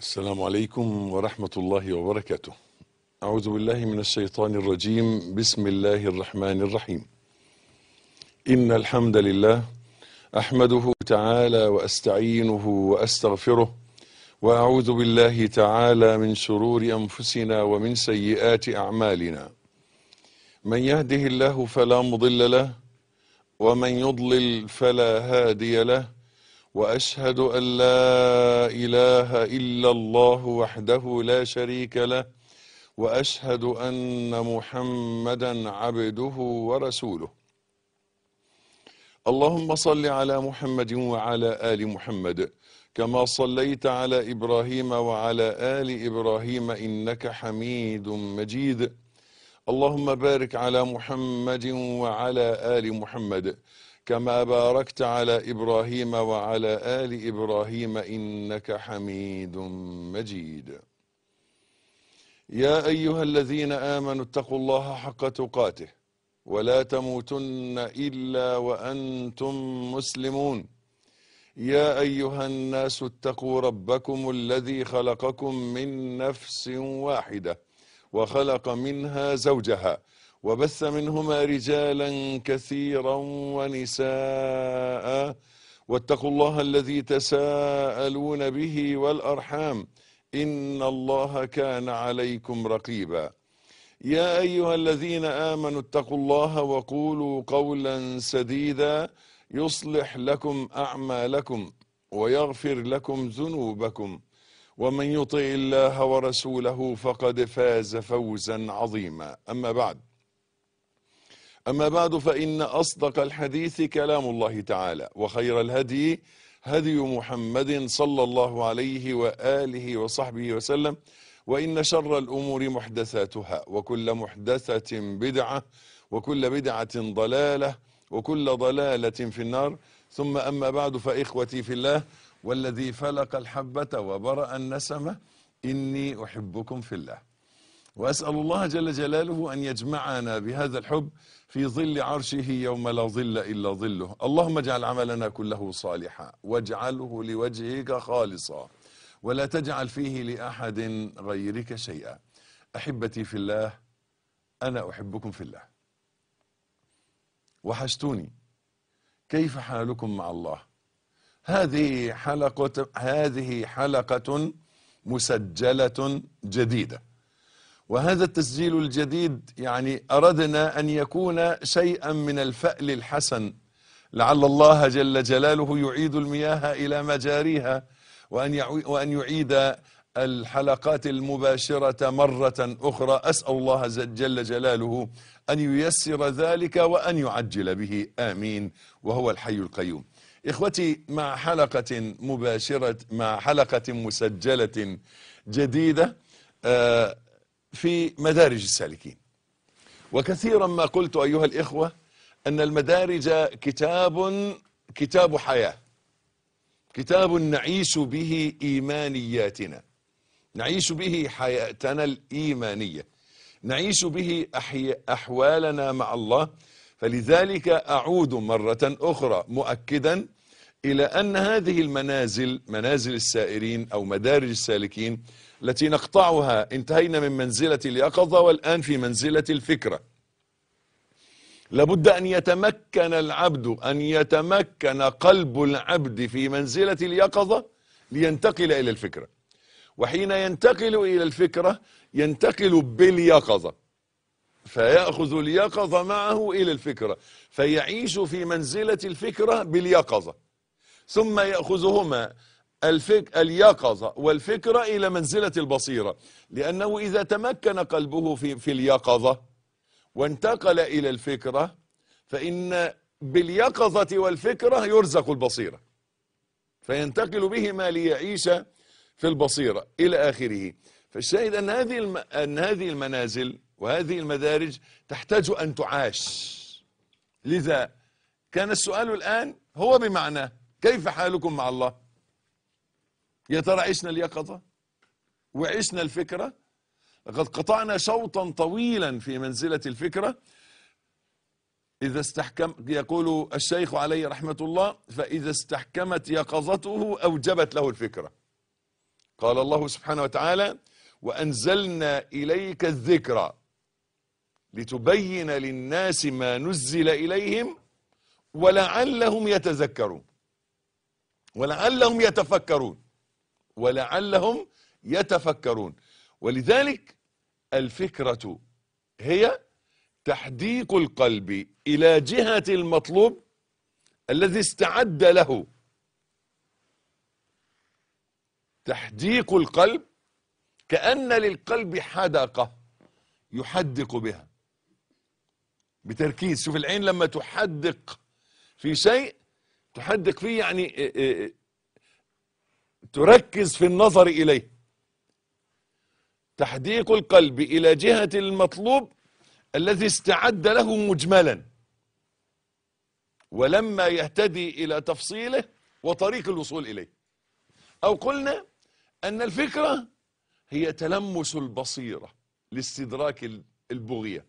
السلام عليكم ورحمة الله وبركاته. أعوذ بالله من الشيطان الرجيم، بسم الله الرحمن الرحيم. إن الحمد لله أحمده تعالى وأستعينه وأستغفره وأعوذ بالله تعالى من شرور أنفسنا ومن سيئات أعمالنا. من يهده الله فلا مضل له ومن يضلل فلا هادي له واشهد ان لا اله الا الله وحده لا شريك له واشهد ان محمدا عبده ورسوله اللهم صل على محمد وعلى ال محمد كما صليت على ابراهيم وعلى ال ابراهيم انك حميد مجيد اللهم بارك على محمد وعلى ال محمد كما باركت على ابراهيم وعلى ال ابراهيم انك حميد مجيد يا ايها الذين امنوا اتقوا الله حق تقاته ولا تموتن الا وانتم مسلمون يا ايها الناس اتقوا ربكم الذي خلقكم من نفس واحده وخلق منها زوجها وبث منهما رجالا كثيرا ونساء واتقوا الله الذي تساءلون به والارحام ان الله كان عليكم رقيبا يا ايها الذين امنوا اتقوا الله وقولوا قولا سديدا يصلح لكم اعمالكم ويغفر لكم ذنوبكم ومن يطع الله ورسوله فقد فاز فوزا عظيما اما بعد أما بعد فإن أصدق الحديث كلام الله تعالى وخير الهدي هدي محمد صلى الله عليه وآله وصحبه وسلم وإن شر الأمور محدثاتها وكل محدثة بدعة وكل بدعة ضلالة وكل ضلالة في النار ثم أما بعد فإخوتي في الله والذي فلق الحبة وبرأ النسمة إني أحبكم في الله وأسأل الله جل جلاله أن يجمعنا بهذا الحب في ظل عرشه يوم لا ظل إلا ظله اللهم اجعل عملنا كله صالحا واجعله لوجهك خالصا ولا تجعل فيه لأحد غيرك شيئا أحبتي في الله أنا أحبكم في الله وحشتوني كيف حالكم مع الله هذه حلقة هذه حلقة مسجلة جديدة وهذا التسجيل الجديد يعني أردنا أن يكون شيئا من الفأل الحسن لعل الله جل جلاله يعيد المياه إلى مجاريها وأن وأن يعيد الحلقات المباشرة مرة أخرى أسأل الله جل جلاله أن ييسر ذلك وأن يعجل به آمين وهو الحي القيوم إخوتي مع حلقة مباشرة مع حلقة مسجلة جديدة آه في مدارج السالكين وكثيرا ما قلت أيها الإخوة أن المدارج كتاب كتاب حياة كتاب نعيش به إيمانياتنا نعيش به حياتنا الإيمانية نعيش به أحوالنا مع الله فلذلك أعود مرة أخرى مؤكدا إلى أن هذه المنازل منازل السائرين أو مدارج السالكين التي نقطعها انتهينا من منزلة اليقظة والآن في منزلة الفكرة لابد أن يتمكن العبد أن يتمكن قلب العبد في منزلة اليقظة لينتقل إلى الفكرة وحين ينتقل إلى الفكرة ينتقل باليقظة فيأخذ اليقظة معه إلى الفكرة فيعيش في منزلة الفكرة باليقظة ثم يأخذهما الفك... اليقظة والفكرة إلى منزلة البصيرة لأنه إذا تمكن قلبه في, في اليقظة وانتقل إلى الفكرة فإن باليقظة والفكرة يرزق البصيرة فينتقل بهما ليعيش في البصيرة إلى آخره فالشاهد أن هذه الم... أن هذه المنازل وهذه المدارج تحتاج أن تعاش لذا كان السؤال الآن هو بمعنى كيف حالكم مع الله يا ترى عشنا اليقظة وعشنا الفكرة لقد قطعنا شوطا طويلا في منزلة الفكرة إذا استحكم يقول الشيخ عليه رحمة الله فإذا استحكمت يقظته أوجبت له الفكرة قال الله سبحانه وتعالى وأنزلنا إليك الذكر لتبين للناس ما نزل إليهم ولعلهم يتذكرون ولعلهم يتفكرون ولعلهم يتفكرون ولذلك الفكرة هي تحديق القلب إلى جهة المطلوب الذي استعد له تحديق القلب كأن للقلب حدقة يحدق بها بتركيز شوف العين لما تحدق في شيء تحدق فيه يعني اه اه تركز في النظر إليه تحديق القلب إلى جهة المطلوب الذي استعد له مجملا ولما يهتدي إلى تفصيله وطريق الوصول إليه أو قلنا أن الفكرة هي تلمس البصيرة لاستدراك البغية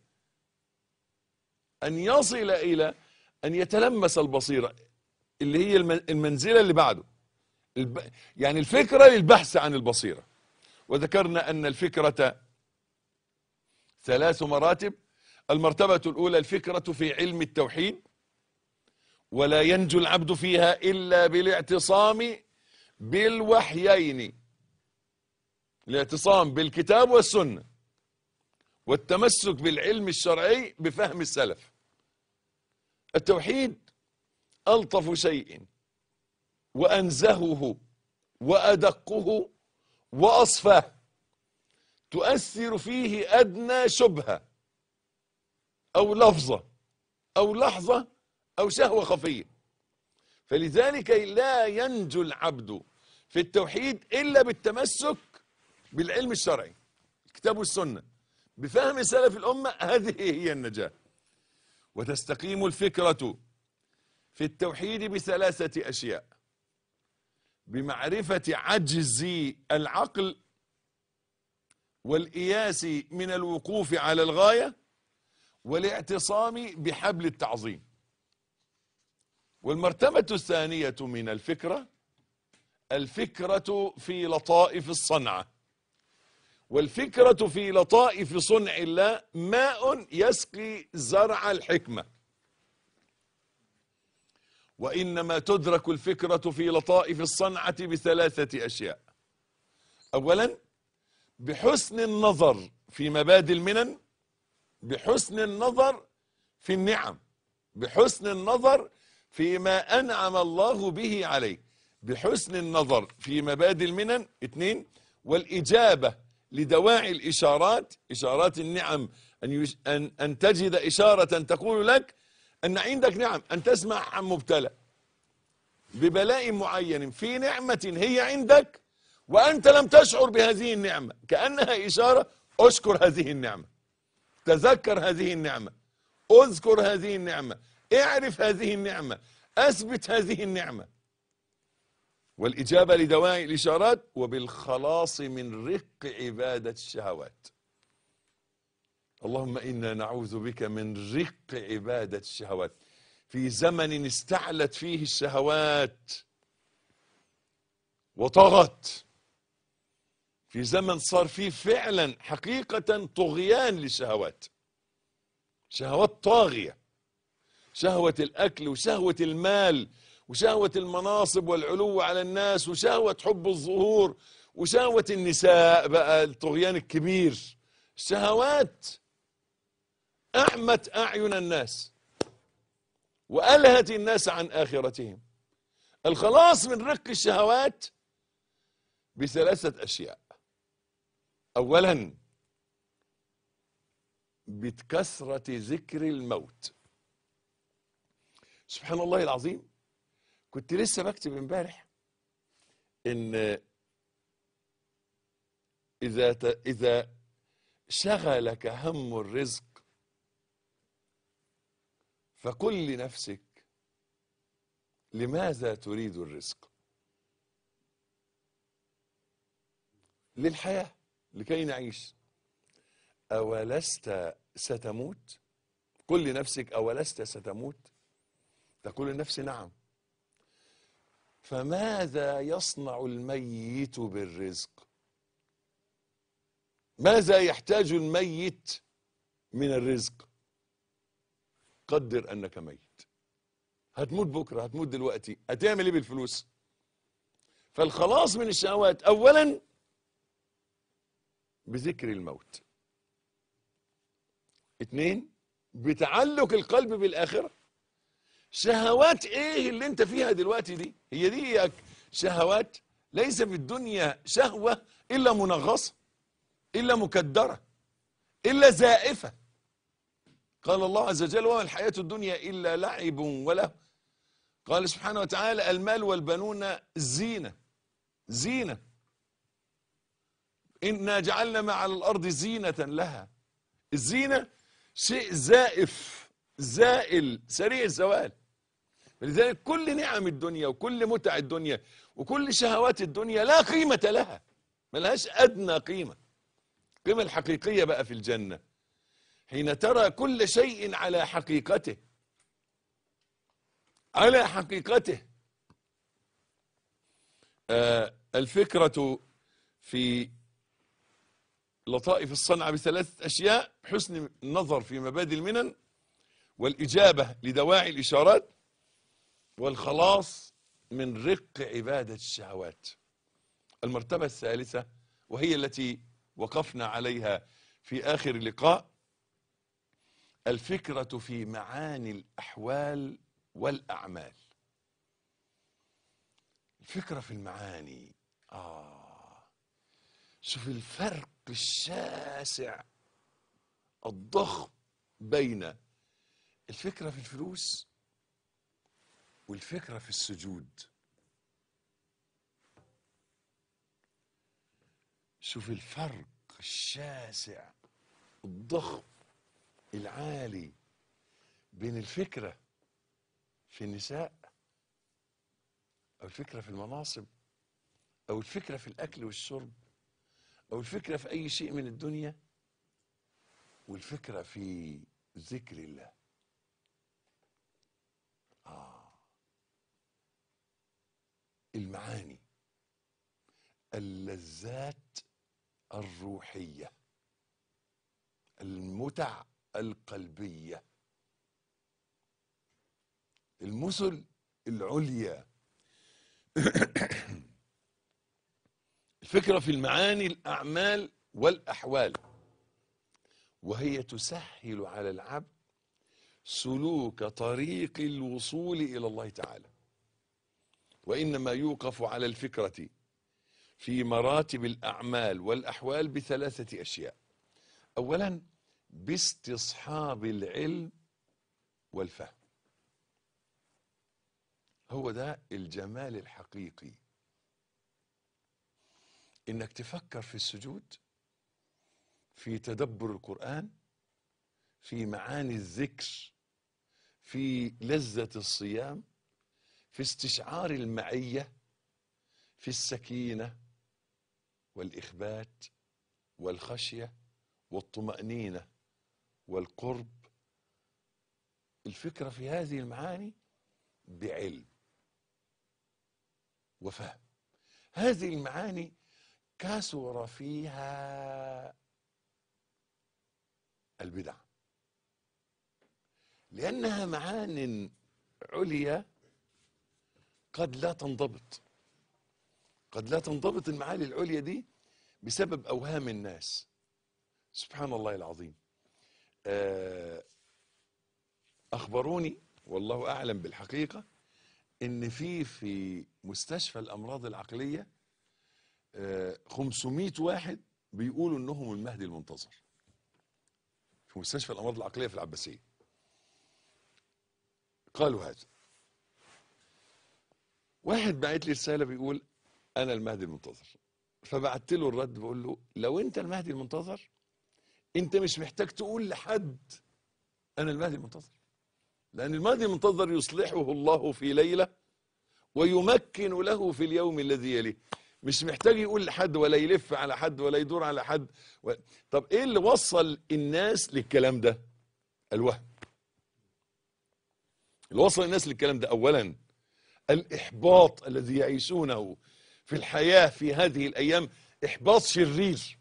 أن يصل إلى أن يتلمس البصيرة اللي هي المنزلة اللي بعده الب... يعني الفكرة للبحث عن البصيرة وذكرنا أن الفكرة ثلاث مراتب المرتبة الأولى الفكرة في علم التوحيد ولا ينجو العبد فيها إلا بالاعتصام بالوحيين الاعتصام بالكتاب والسنة والتمسك بالعلم الشرعي بفهم السلف التوحيد ألطف شيء وأنزهه وأدقه وأصفاه تؤثر فيه أدنى شبهة أو لفظة أو لحظة أو شهوة خفية فلذلك لا ينجو العبد في التوحيد إلا بالتمسك بالعلم الشرعي الكتاب والسنة بفهم سلف الأمة هذه هي النجاة وتستقيم الفكرة في التوحيد بثلاثة أشياء بمعرفة عجز العقل والإياس من الوقوف على الغاية والاعتصام بحبل التعظيم والمرتبة الثانية من الفكرة الفكرة في لطائف الصنعة والفكرة في لطائف صنع الله ماء يسقي زرع الحكمة وإنما تدرك الفكرة في لطائف الصنعة بثلاثة أشياء أولا بحسن النظر في مبادئ المنن بحسن النظر في النعم بحسن النظر فيما أنعم الله به عليه بحسن النظر في مبادئ المنن اثنين والإجابة لدواعي الإشارات إشارات النعم أن, يش... أن, أن تجد إشارة تقول لك أن عندك نعم أن تسمع عن مبتلى ببلاء معين في نعمة هي عندك وأنت لم تشعر بهذه النعمة كأنها إشارة أشكر هذه النعمة تذكر هذه النعمة اذكر هذه النعمة اعرف هذه النعمة اثبت هذه النعمة والإجابة لدواعي الإشارات وبالخلاص من رق عبادة الشهوات اللهم إنا نعوذ بك من رق عبادة الشهوات في زمن استعلت فيه الشهوات وطغت في زمن صار فيه فعلا حقيقة طغيان للشهوات شهوات طاغية شهوة الأكل وشهوة المال وشهوة المناصب والعلو على الناس وشهوة حب الظهور وشهوة النساء بقى الطغيان الكبير الشهوات أعمت أعين الناس وألهت الناس عن آخرتهم الخلاص من رق الشهوات بثلاثة أشياء أولا بكثرة ذكر الموت سبحان الله العظيم كنت لسه بكتب امبارح ان اذا ت... اذا شغلك هم الرزق فقل لنفسك لماذا تريد الرزق للحياه لكي نعيش اولست ستموت قل لنفسك اولست ستموت تقول لنفسي نعم فماذا يصنع الميت بالرزق ماذا يحتاج الميت من الرزق قدر انك ميت هتموت بكره هتموت دلوقتي هتعمل ايه بالفلوس فالخلاص من الشهوات اولا بذكر الموت اتنين بتعلق القلب بالاخره شهوات ايه اللي انت فيها دلوقتي دي هي دي شهوات ليس في الدنيا شهوة الا منغصة الا مكدرة الا زائفة قال الله عز وجل وما الحياة الدنيا الا لعب وله قال سبحانه وتعالى المال والبنون زينة زينة إنا جعلنا ما على الأرض زينة لها الزينة شيء زائف زائل سريع الزوال لذلك كل نعم الدنيا وكل متع الدنيا وكل شهوات الدنيا لا قيمة لها ملهاش أدنى قيمة القيمة الحقيقية بقى في الجنة حين ترى كل شيء على حقيقته على حقيقته آه الفكرة في لطائف الصنعة بثلاثة أشياء حسن النظر في مبادئ المنن والإجابة لدواعي الإشارات والخلاص من رق عبادة الشهوات المرتبة الثالثة وهي التي وقفنا عليها في آخر لقاء الفكرة في معاني الأحوال والأعمال الفكرة في المعاني آه شوف الفرق الشاسع الضخم بين الفكرة في الفلوس والفكرة في السجود شوف الفرق الشاسع الضخم العالي بين الفكرة في النساء أو الفكرة في المناصب أو الفكرة في الأكل والشرب أو الفكرة في أي شيء من الدنيا والفكرة في ذكر الله آه المعاني اللذات الروحية المتع القلبية المثل العليا الفكرة في المعاني الأعمال والأحوال وهي تسهل على العبد سلوك طريق الوصول إلى الله تعالى وإنما يوقف على الفكرة في مراتب الأعمال والأحوال بثلاثة أشياء أولا باستصحاب العلم والفهم هو ده الجمال الحقيقي انك تفكر في السجود في تدبر القرآن في معاني الذكر في لذة الصيام في استشعار المعية في السكينة والإخبات والخشية والطمأنينة والقرب الفكرة في هذه المعاني بعلم وفهم هذه المعاني كثر فيها البدع لأنها معان عليا قد لا تنضبط قد لا تنضبط المعاني العليا دي بسبب أوهام الناس سبحان الله العظيم أخبروني والله أعلم بالحقيقة إن في في مستشفى الأمراض العقلية 500 واحد بيقولوا إنهم المهدي المنتظر في مستشفى الأمراض العقلية في العباسية قالوا هذا واحد بعت لي رسالة بيقول أنا المهدي المنتظر فبعت له الرد بقول له لو أنت المهدي المنتظر أنت مش محتاج تقول لحد أنا المهدي المنتظر لأن المهدي المنتظر يصلحه الله في ليلة ويمكن له في اليوم الذي يليه مش محتاج يقول لحد ولا يلف على حد ولا يدور على حد و... طب ايه اللي وصل الناس للكلام ده الوهم اللي وصل الناس للكلام ده اولا الإحباط الذي يعيشونه في الحياة في هذه الأيام إحباط شرير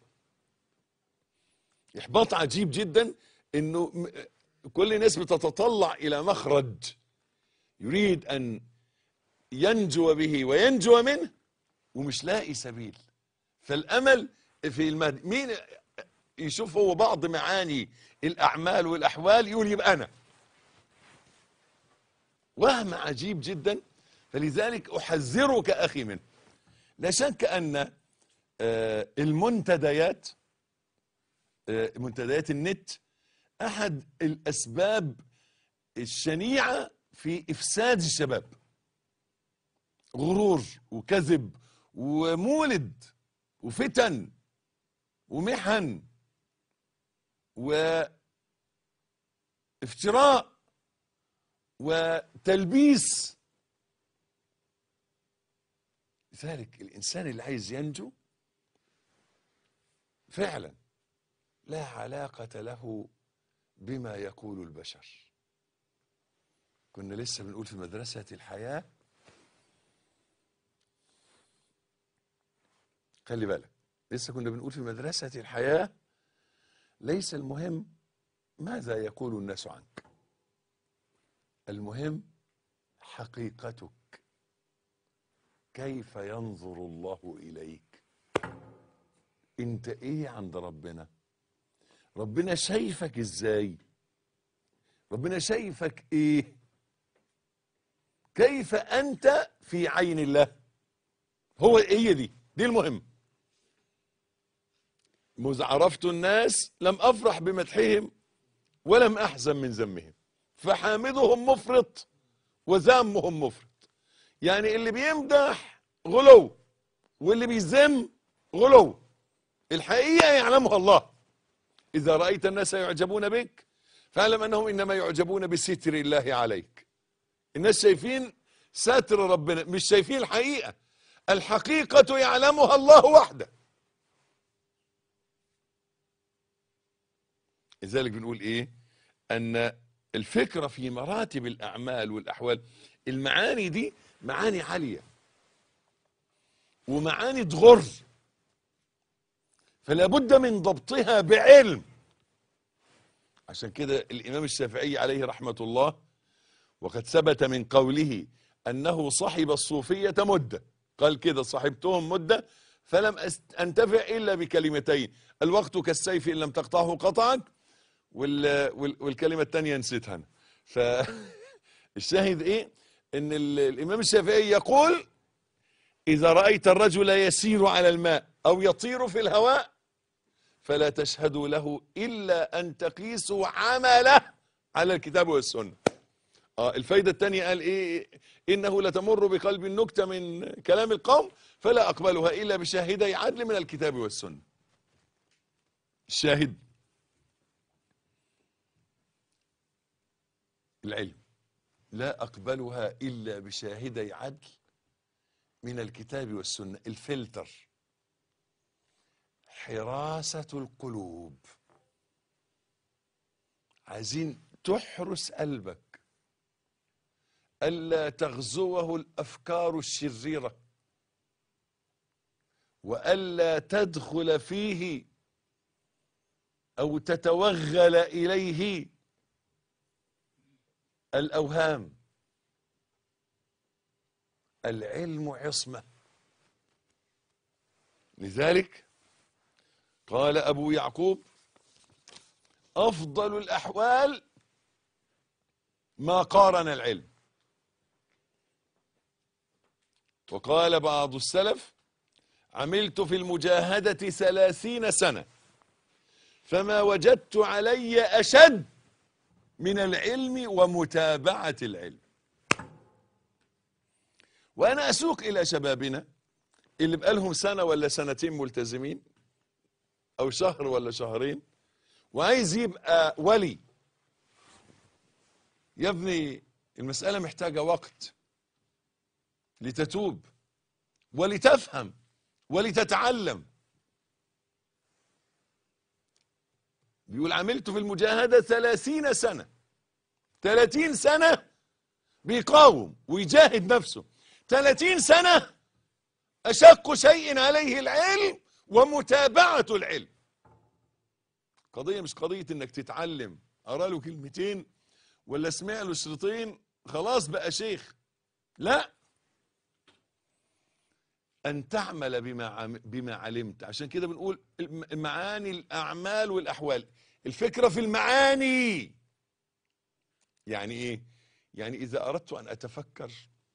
إحباط عجيب جدا إنه م- كل الناس بتتطلع إلى مخرج يريد أن ينجو به وينجو منه ومش لاقي سبيل فالأمل في المهدي مين يشوف هو بعض معاني الأعمال والأحوال يقول يبقى أنا وهم عجيب جدا فلذلك أحذرك أخي منه لا شك أن آه، المنتديات آه، منتديات النت أحد الأسباب الشنيعة في إفساد الشباب غرور وكذب ومولد وفتن ومحن وافتراء وتلبيس لذلك الإنسان اللي عايز ينجو فعلا لا علاقة له بما يقول البشر كنا لسه بنقول في مدرسة الحياة خلي بالك لسه كنا بنقول في مدرسة الحياة ليس المهم ماذا يقول الناس عنك المهم حقيقتك كيف ينظر الله إليك انت ايه عند ربنا ربنا شايفك ازاي ربنا شايفك ايه كيف انت في عين الله هو هي دي دي المهم مذ عرفت الناس لم افرح بمدحهم ولم احزن من ذمهم فحامدهم مفرط وذمهم مفرط يعني اللي بيمدح غلو واللي بيذم غلو الحقيقه يعلمها الله اذا رايت الناس يعجبون بك فاعلم انهم انما يعجبون بستر الله عليك الناس شايفين ستر ربنا مش شايفين الحقيقه الحقيقه يعلمها الله وحده لذلك بنقول ايه ان الفكره في مراتب الاعمال والاحوال المعاني دي معاني عاليه ومعاني تغر فلا بد من ضبطها بعلم عشان كده الامام الشافعي عليه رحمه الله وقد ثبت من قوله انه صحب الصوفيه مده قال كده صحبتهم مده فلم أست- انتفع الا بكلمتين الوقت كالسيف ان لم تقطعه قطعك وال وال والكلمه الثانيه نسيتها انا فالشاهد ايه ان ال- الامام الشافعي يقول اذا رايت الرجل يسير على الماء او يطير في الهواء فلا تشهدوا له الا ان تقيسوا عمله على الكتاب والسنه اه الفايده الثانيه قال ايه انه لتمر بقلب النكته من كلام القوم فلا اقبلها الا بشاهدي عدل من الكتاب والسنه الشاهد العلم لا اقبلها الا بشاهدي عدل من الكتاب والسنه الفلتر حراسه القلوب عايزين تحرس قلبك الا تغزوه الافكار الشريره والا تدخل فيه او تتوغل اليه الاوهام العلم عصمه لذلك قال ابو يعقوب افضل الاحوال ما قارن العلم وقال بعض السلف عملت في المجاهدة ثلاثين سنة فما وجدت علي أشد من العلم ومتابعة العلم وأنا أسوق إلى شبابنا اللي بقالهم سنة ولا سنتين ملتزمين أو شهر ولا شهرين وعايز يبقى ولي يا ابني المسألة محتاجة وقت لتتوب ولتفهم ولتتعلم بيقول عملت في المجاهدة ثلاثين سنة ثلاثين سنة بيقاوم ويجاهد نفسه ثلاثين سنة أشق شيء عليه العلم ومتابعة العلم قضية مش قضية انك تتعلم أرى له كلمتين ولا اسمع له شريطين خلاص بقى شيخ لا أن تعمل بما عم- بما علمت عشان كده بنقول الم- معاني الأعمال والأحوال الفكرة في المعاني يعني إيه؟ يعني إذا أردت أن أتفكر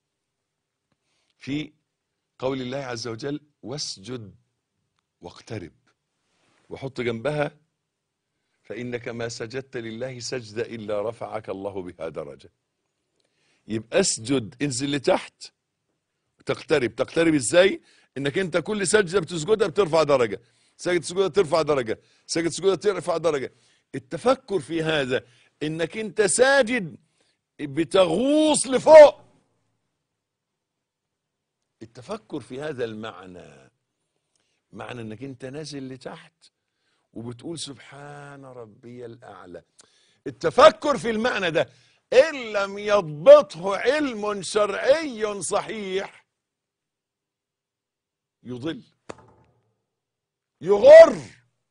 في قول الله عز وجل واسجد واقترب وحط جنبها فإنك ما سجدت لله سجدة إلا رفعك الله بها درجة يبقى اسجد انزل لتحت تقترب تقترب ازاي انك انت كل سجده بتسجدها بترفع درجه سجد سجوده ترفع درجه سجد سجوده ترفع درجه التفكر في هذا انك انت ساجد بتغوص لفوق التفكر في هذا المعنى معنى انك انت نازل لتحت وبتقول سبحان ربي الاعلى التفكر في المعنى ده ان لم يضبطه علم شرعي صحيح يضل يغر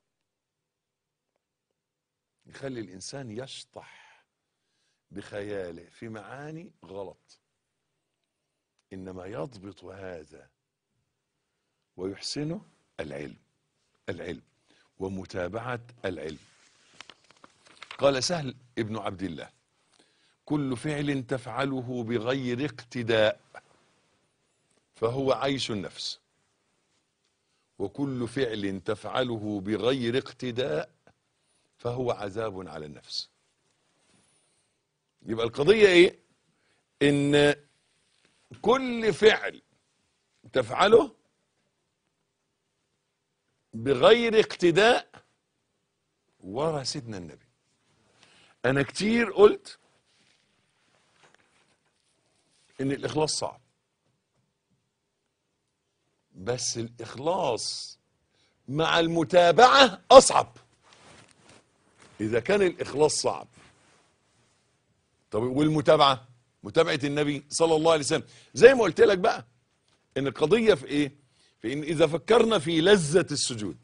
يخلي الانسان يشطح بخياله في معاني غلط انما يضبط هذا ويحسنه العلم العلم ومتابعه العلم قال سهل ابن عبد الله كل فعل تفعله بغير اقتداء فهو عيش النفس وكل فعل تفعله بغير اقتداء فهو عذاب على النفس يبقى القضية ايه ان كل فعل تفعله بغير اقتداء ورا سيدنا النبي انا كتير قلت ان الاخلاص صعب بس الاخلاص مع المتابعه اصعب اذا كان الاخلاص صعب طب والمتابعه متابعه النبي صلى الله عليه وسلم زي ما قلت لك بقى ان القضيه في ايه في ان اذا فكرنا في لذه السجود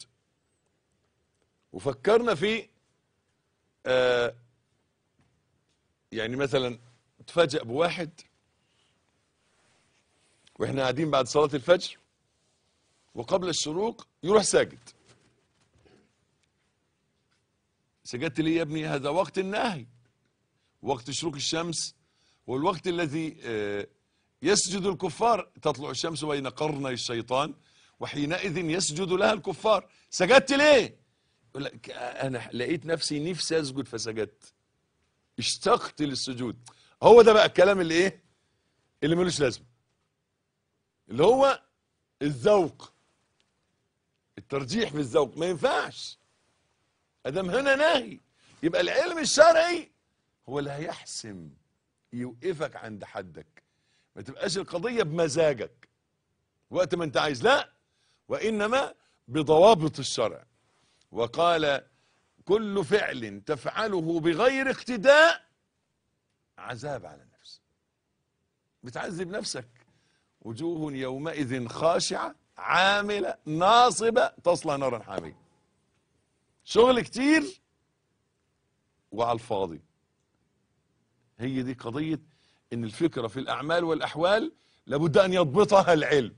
وفكرنا في آه يعني مثلا تفاجأ بواحد واحنا قاعدين بعد صلاة الفجر وقبل الشروق يروح ساجد سجدت ليه يا ابني هذا وقت النهي وقت شروق الشمس والوقت الذي آه، يسجد الكفار تطلع الشمس بين قرني الشيطان وحينئذ يسجد لها الكفار سجدت ليه يقول لك انا لقيت نفسي نفسي اسجد فسجدت اشتقت للسجود هو ده بقى الكلام اللي ايه اللي ملوش لازمه اللي هو الذوق الترجيح في الذوق ما ينفعش ادم هنا نهي يبقى العلم الشرعي هو اللي هيحسم يوقفك عند حدك ما تبقاش القضية بمزاجك وقت ما انت عايز لا وانما بضوابط الشرع وقال كل فعل تفعله بغير اقتداء عذاب على النفس بتعذب نفسك وجوه يومئذ خاشعة عاملة ناصبة تصلى نارا حامية شغل كتير وعلى الفاضي هي دي قضية ان الفكرة في الاعمال والاحوال لابد ان يضبطها العلم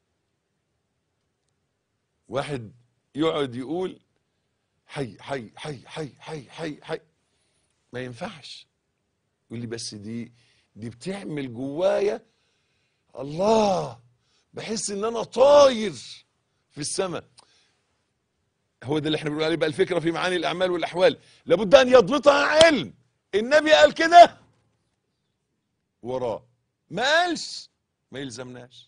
واحد يقعد يقول حي حي حي حي حي حي حي ما ينفعش يقول لي بس دي دي بتعمل جوايا الله بحس ان انا طاير في السماء هو ده اللي احنا بنقول عليه بقى الفكره في معاني الاعمال والاحوال لابد ان يضبطها علم النبي قال كده وراه ما قالش ما يلزمناش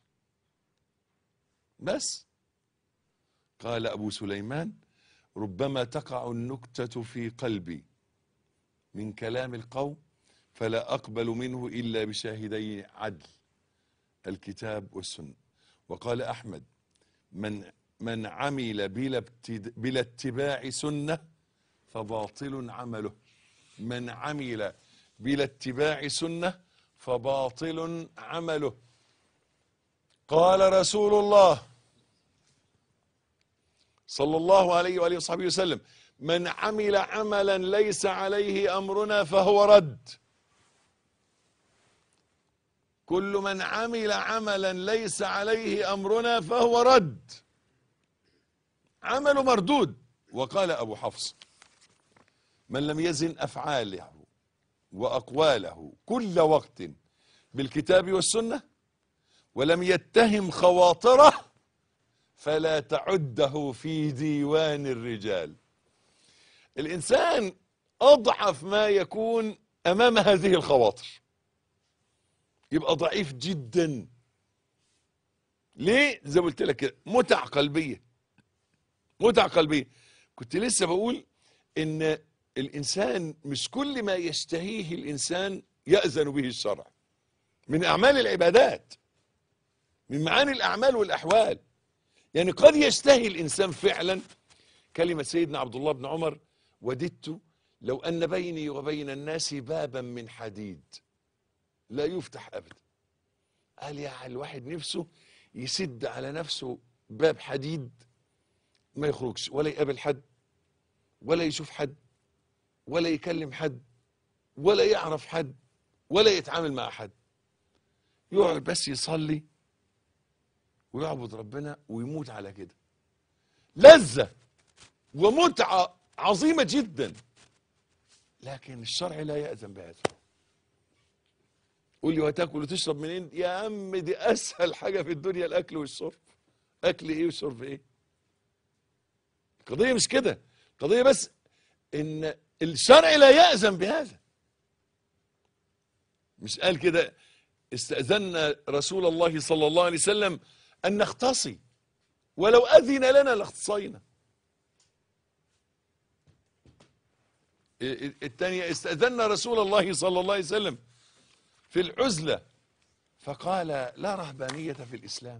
بس قال ابو سليمان ربما تقع النكته في قلبي من كلام القوم فلا اقبل منه الا بشاهدي عدل الكتاب والسنه وقال احمد من من عمل بلا ابتد- بلا اتباع سنه فباطل عمله من عمل بلا اتباع سنه فباطل عمله قال رسول الله صلى الله عليه وآله وصحبه وسلم من عمل عملا ليس عليه أمرنا فهو رد كل من عمل عملا ليس عليه أمرنا فهو رد عمل مردود وقال أبو حفص من لم يزن أفعاله وأقواله كل وقت بالكتاب والسنة ولم يتهم خواطره فلا تعده في ديوان الرجال الإنسان أضعف ما يكون أمام هذه الخواطر يبقى ضعيف جدا ليه زي ما قلت لك كده متع قلبية متع قلبية كنت لسه بقول ان الانسان مش كل ما يشتهيه الانسان يأذن به الشرع من اعمال العبادات من معاني الاعمال والاحوال يعني قد يشتهي الانسان فعلا كلمة سيدنا عبد الله بن عمر وددت لو ان بيني وبين الناس بابا من حديد لا يفتح ابدا قال يا الواحد نفسه يسد على نفسه باب حديد ما يخرجش ولا يقابل حد ولا يشوف حد ولا يكلم حد ولا يعرف حد ولا يتعامل مع حد يقعد بس يصلي ويعبد ربنا ويموت على كده لذة ومتعة عظيمة جدا لكن الشرع لا يأذن بهذا قول لي وتاكل وتشرب منين يا عم دي اسهل حاجه في الدنيا الاكل والشرب اكل ايه وشرب ايه القضيه مش كده القضيه بس ان الشرع لا يأذن بهذا مش قال كده استأذنا رسول الله صلى الله عليه وسلم أن نختصي ولو أذن لنا لاختصينا الثانية استأذنا رسول الله صلى الله عليه وسلم في العزلة فقال لا رهبانية في الإسلام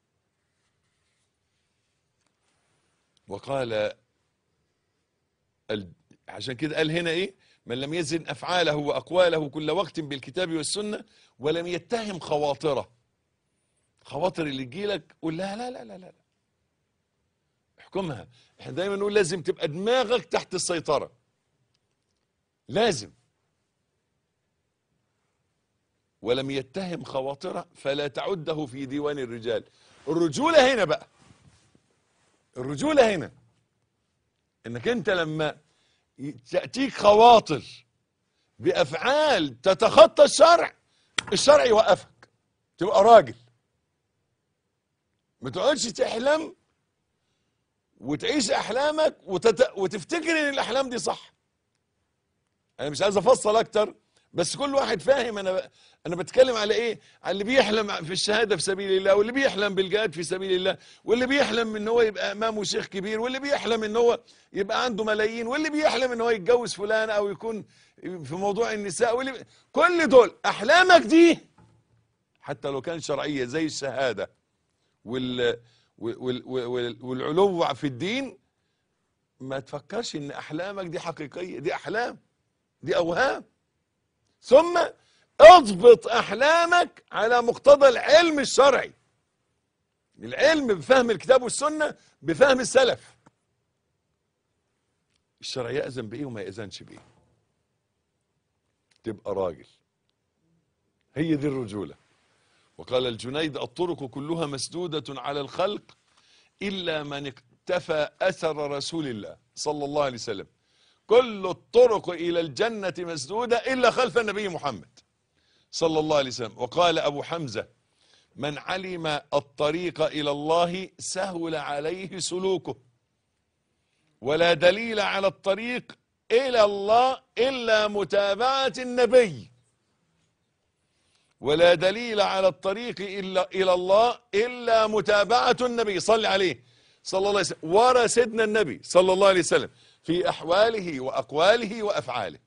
وقال ال- عشان كده قال هنا ايه من لم يزن افعاله واقواله كل وقت بالكتاب والسنه ولم يتهم خواطره خواطر اللي تجيلك قول لها لا لا لا لا لا احكمها احنا دايما نقول لازم تبقى دماغك تحت السيطره لازم ولم يتهم خواطره فلا تعده في ديوان الرجال الرجوله هنا بقى الرجوله هنا انك انت لما تأتيك خواطر بأفعال تتخطى الشرع الشرع يوقفك تبقى راجل ما تقعدش تحلم وتعيش أحلامك وتت... وتفتكر إن الأحلام دي صح أنا مش عايز أفصل أكتر بس كل واحد فاهم أنا ب... أنا بتكلم على إيه على اللي بيحلم في الشهادة في سبيل الله واللي بيحلم بالجهاد في سبيل الله واللي بيحلم إن هو يبقى إمام وشيخ كبير واللي بيحلم إن هو يبقى عنده ملايين واللي بيحلم إن هو يتجوز فلان أو يكون في موضوع النساء واللي كل دول أحلامك دي حتى لو كانت شرعية زي الشهادة وال وال وال والعلو في الدين ما تفكرش ان احلامك دي حقيقية دي احلام دي اوهام ثم اضبط احلامك على مقتضى العلم الشرعي العلم بفهم الكتاب والسنة بفهم السلف الشرع يأذن بإيه وما يأذنش بإيه تبقى راجل هي دي الرجولة وقال الجنيد الطرق كلها مسدودة على الخلق إلا من اقتفى أثر رسول الله صلى الله عليه وسلم كل الطرق إلى الجنة مسدودة إلا خلف النبي محمد صلى الله عليه وسلم وقال أبو حمزة من علم الطريق إلى الله سهل عليه سلوكه ولا دليل على الطريق إلى الله إلا متابعة النبي ولا دليل على الطريق إلا إلى الله إلا متابعة النبي صلى عليه صلى الله عليه وسلم ورا سيدنا النبي صلى الله عليه وسلم في أحواله وأقواله وأفعاله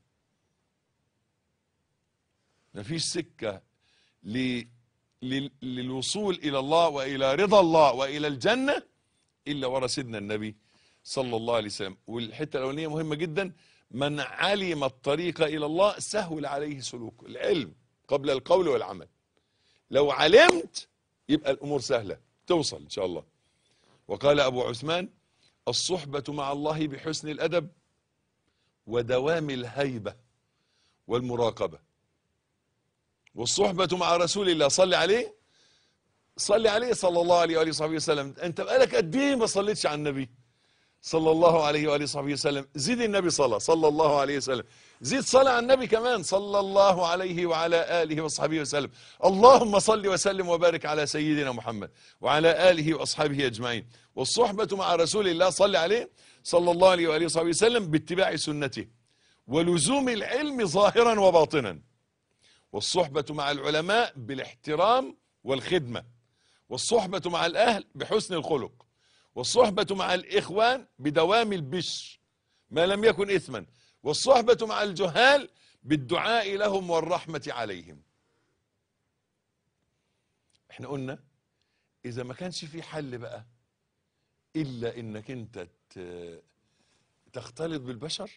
مفيش سكة ل... لل... للوصول إلى الله وإلى رضا الله وإلى الجنة إلا ورا سيدنا النبي صلى الله عليه وسلم والحتة الأولانية مهمة جدا من علم الطريق إلى الله سهل عليه سلوكه العلم قبل القول والعمل لو علمت يبقى الامور سهله توصل ان شاء الله وقال ابو عثمان الصحبه مع الله بحسن الادب ودوام الهيبه والمراقبه والصحبه مع رسول الله صلي عليه صلي عليه صلى الله عليه واله وصحبه وسلم انت بقالك قد ايه ما صليتش على النبي صلى الله عليه واله وصحبه وسلم زيد النبي صلاه صلى الله عليه وسلم زيد صلاه على النبي كمان صلى الله عليه وعلى اله وصحبه وسلم اللهم صل وسلم وبارك على سيدنا محمد وعلى اله واصحابه اجمعين والصحبه مع رسول الله صلى عليه صلى الله عليه واله وصحبه وسلم باتباع سنته ولزوم العلم ظاهرا وباطنا والصحبه مع العلماء بالاحترام والخدمه والصحبه مع الاهل بحسن الخلق والصحبة مع الإخوان بدوام البشر ما لم يكن إثما والصحبة مع الجهال بالدعاء لهم والرحمة عليهم احنا قلنا إذا ما كانش في حل بقى إلا إنك أنت ت- تختلط بالبشر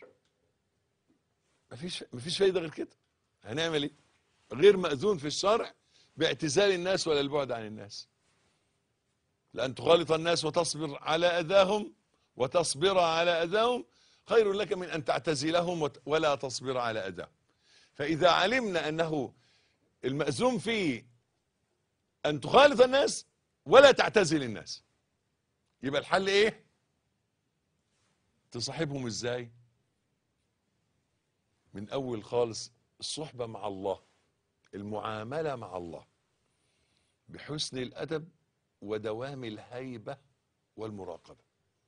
مفيش مفيش فايدة غير كده هنعمل إيه غير مأذون في الشرع باعتزال الناس ولا البعد عن الناس لأن تخالط الناس وتصبر على أذاهم وتصبر على أذاهم خير لك من أن تعتزلهم وت- ولا تصبر على أذاهم فإذا علمنا أنه المأزوم فيه أن تخالط الناس ولا تعتزل الناس يبقى الحل إيه تصاحبهم إزاي من أول خالص الصحبة مع الله المعاملة مع الله بحسن الأدب ودوام الهيبة والمراقبة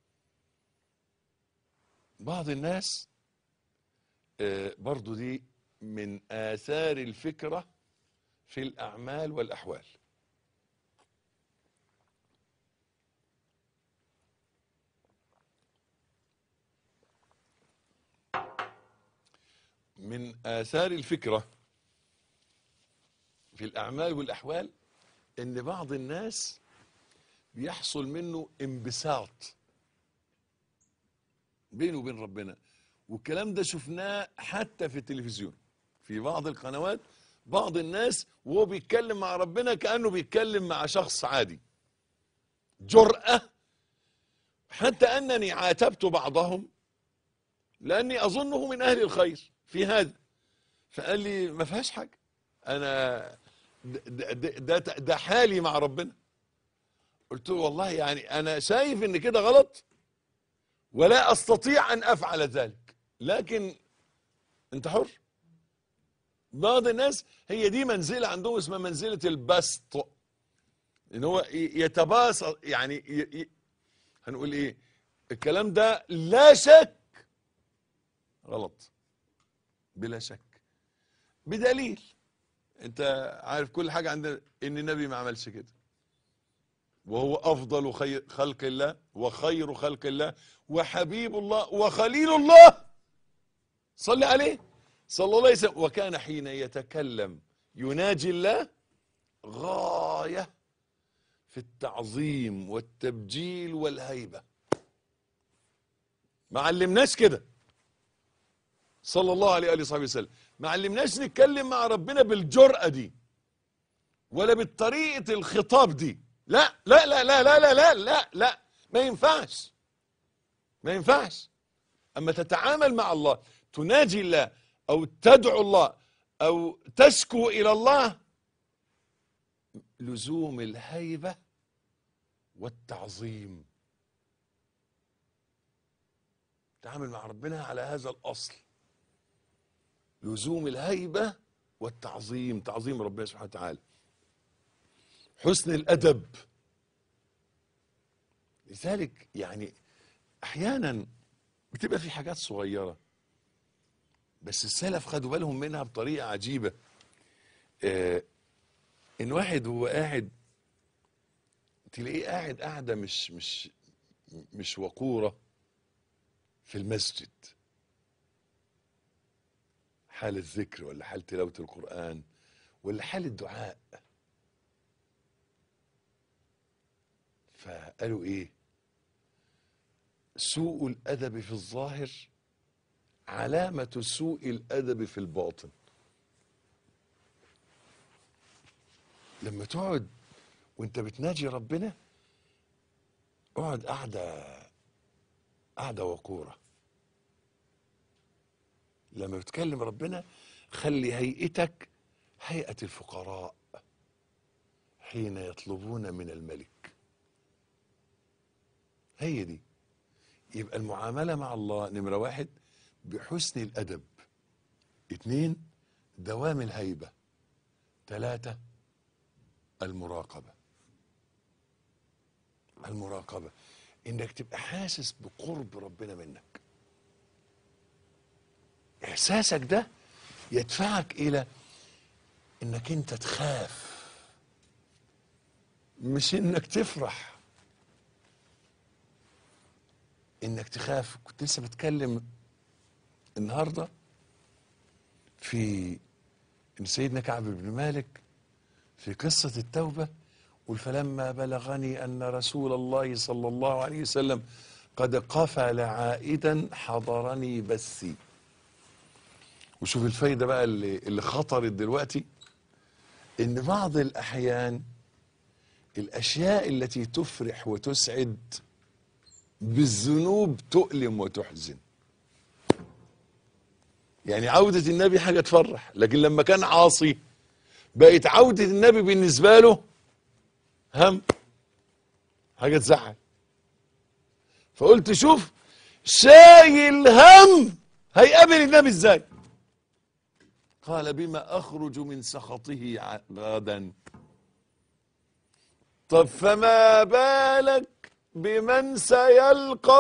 بعض الناس آه، برضو دي من آثار الفكرة في الأعمال والأحوال من آثار الفكرة في الأعمال والأحوال إن بعض الناس بيحصل منه انبساط بينه وبين ربنا والكلام ده شفناه حتى في التلفزيون في بعض القنوات بعض الناس وهو بيتكلم مع ربنا كأنه بيتكلم مع شخص عادي جرأة حتى أنني عاتبت بعضهم لأني أظنه من أهل الخير في هذا فقال لي ما فيهاش حاجة أنا ده, ده, ده, ده حالي مع ربنا قلت له والله يعني انا شايف ان كده غلط ولا استطيع ان افعل ذلك لكن انت حر بعض الناس هي دي منزله عندهم اسمها منزله البسط ان هو ي- يتباسط يعني ي... ي... هنقول ايه الكلام ده لا شك غلط بلا شك بدليل انت عارف كل حاجه عندنا ان النبي ما عملش كده وهو أفضل خير خلق الله وخير خلق الله وحبيب الله وخليل الله صل عليه صلى الله عليه وسلم وكان حين يتكلم يناجي الله غاية في التعظيم والتبجيل والهيبة ما علمناش كده صلى الله عليه وآله وصحبه وسلم ما علمناش نتكلم مع ربنا بالجرأة دي ولا بالطريقة الخطاب دي لا لا لا لا لا لا لا لا لا ما ينفعش ما ينفعش اما تتعامل مع الله تناجي الله او تدعو الله او تشكو الى الله لزوم الهيبه والتعظيم تعامل مع ربنا على هذا الاصل لزوم الهيبه والتعظيم تعظيم ربنا سبحانه وتعالى حسن الادب لذلك يعني احيانا بتبقى في حاجات صغيره بس السلف خدوا بالهم منها بطريقه عجيبه آه ان واحد هو قاعد تلاقيه قاعد قاعده مش مش مش وقوره في المسجد حال الذكر ولا حال تلاوه القران ولا حال الدعاء فقالوا ايه سوء الادب في الظاهر علامة سوء الادب في الباطن لما تقعد وانت بتناجي ربنا اقعد قعده قعده وقوره لما بتكلم ربنا خلي هيئتك هيئه الفقراء حين يطلبون من الملك هي دي يبقى المعامله مع الله نمره واحد بحسن الادب اتنين دوام الهيبه ثلاثه المراقبه المراقبه انك تبقى حاسس بقرب ربنا منك احساسك ده يدفعك الى انك انت تخاف مش انك تفرح انك تخاف كنت لسه بتكلم النهارده في ان سيدنا كعب بن مالك في قصه التوبه قل فلما بلغني ان رسول الله صلى الله عليه وسلم قد قفل عائدا حضرني بثي وشوف الفايده بقى اللي, اللي خطرت دلوقتي ان بعض الاحيان الاشياء التي تفرح وتسعد بالذنوب تؤلم وتحزن يعني عودة النبي حاجة تفرح لكن لما كان عاصي بقت عودة النبي بالنسبة له هم حاجة تزعل فقلت شوف شايل هم هيقابل النبي ازاي قال بما اخرج من سخطه ع- غدا طب فما بالك بمن سيلقى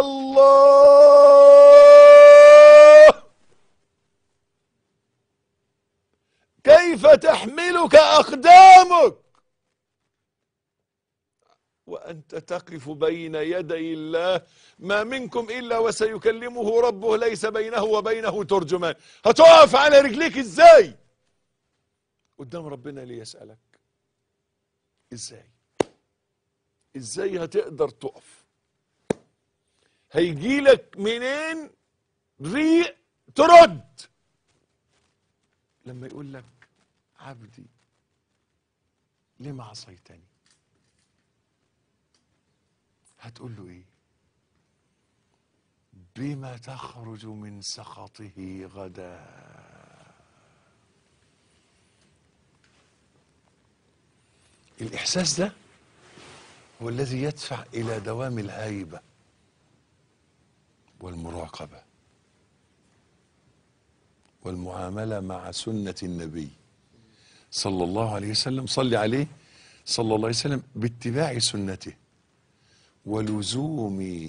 الله كيف تحملك اقدامك وانت تقف بين يدي الله ما منكم الا وسيكلمه ربه ليس بينه وبينه ترجمان هتقف على رجليك ازاي قدام ربنا ليسالك ازاي ازاي هتقدر تقف هيجيلك منين ريق ترد لما يقول لك عبدي لما عصيتني هتقول له ايه بما تخرج من سخطه غدا الاحساس ده هو الذي يدفع الى دوام الهيبه والمراقبه والمعامله مع سنه النبي صلى الله عليه وسلم صلي عليه صلى الله عليه وسلم باتباع سنته ولزوم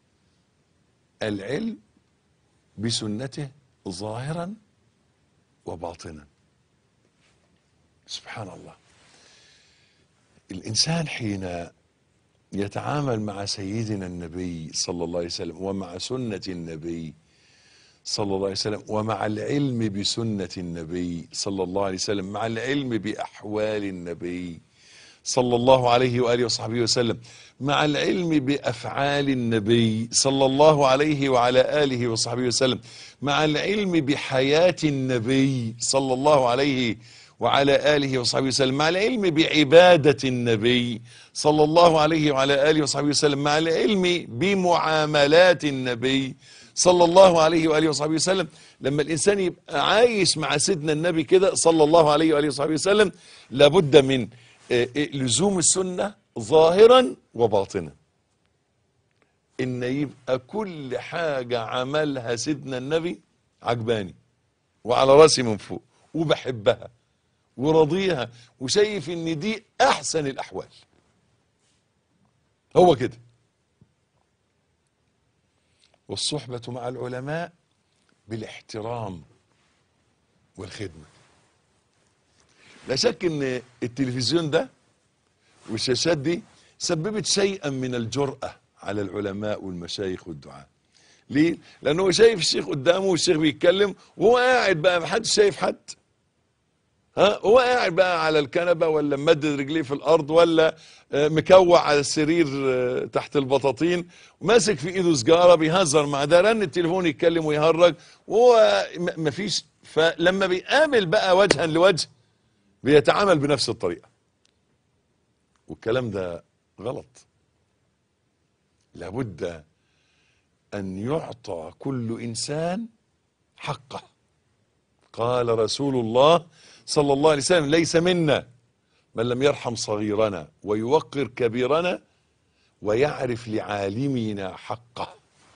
العلم بسنته ظاهرا وباطنا سبحان الله الانسان حين يتعامل مع سيدنا النبي صلى الله عليه وسلم ومع سنه النبي صلى الله عليه وسلم ومع العلم بسنه النبي صلى الله عليه وسلم مع العلم باحوال النبي صلى الله عليه واله وصحبه وسلم مع العلم بافعال النبي صلى الله عليه وعلى اله وصحبه وسلم مع العلم بحياه النبي صلى الله عليه وعلى اله وصحبه وسلم مع العلم بعباده النبي صلى الله عليه وعلى اله وصحبه وسلم مع العلم بمعاملات النبي صلى الله عليه واله وصحبه وسلم لما الانسان يبقى عايش مع سيدنا النبي كده صلى الله عليه واله وصحبه وسلم لابد من آه، آه، لزوم السنه ظاهرا وباطنا ان يبقى كل حاجه عملها سيدنا النبي عجباني وعلى راسي من فوق وبحبها وراضيها وشايف ان دي احسن الاحوال هو كده والصحبة مع العلماء بالاحترام والخدمة لا شك ان التلفزيون ده والشاشات دي سببت شيئا من الجرأة على العلماء والمشايخ والدعاء ليه؟ لأنه هو شايف الشيخ قدامه والشيخ بيتكلم وهو قاعد بقى محدش شايف حد ها هو قاعد بقى على الكنبه ولا ممدد رجليه في الارض ولا آه، مكوع على السرير آه، تحت البطاطين وماسك في ايده سجاره بيهزر مع ده رن التليفون يتكلم ويهرج وهو م- مفيش فلما بيقابل بقى وجها لوجه بيتعامل بنفس الطريقه والكلام ده غلط لابد ان يعطى كل انسان حقه قال رسول الله صلى الله عليه وسلم ليس منا من لم يرحم صغيرنا ويوقر كبيرنا ويعرف لعالمنا حقه